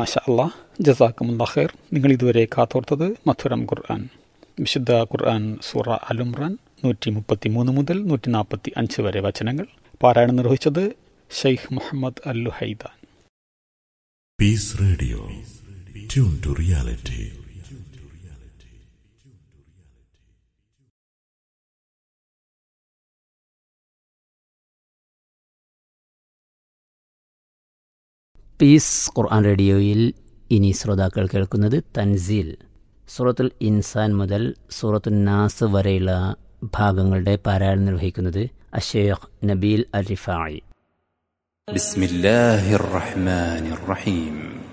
മാഷ അള്ളാ ജസാക്കുമുല്ലാ ഖൈർ നിങ്ങൾ ഇതുവരെ കാത്തോർത്തത് മധുരം ഖുർആൻ വിശുദ്ധ ഖുർആൻ സൂറ അലുംറാൻ നൂറ്റി മുപ്പത്തി മൂന്ന് മുതൽ നൂറ്റി നാൽപ്പത്തി അഞ്ച് വരെ വചനങ്ങൾ പാരായണം നിർവഹിച്ചത് ഷെയ്ഖ് മുഹമ്മദ് അല്ലു ഹൈദാൻ Peace Radio. Tune to reality. Peace Quran റേഡിയോയിൽ ഇനി ശ്രോതാക്കൾ കേൾക്കുന്നത് തൻസീൽ സൂറത്തുൽ ഇൻസാൻ മുതൽ സൂറത്തുൽ നാസ് വരെയുള്ള ഭാഗങ്ങളുടെ പാരായണം നിർവഹിക്കുന്നത് അഷേഖ് നബീൽ അൽ റിഫായി بسم الله الرحمن الرحيم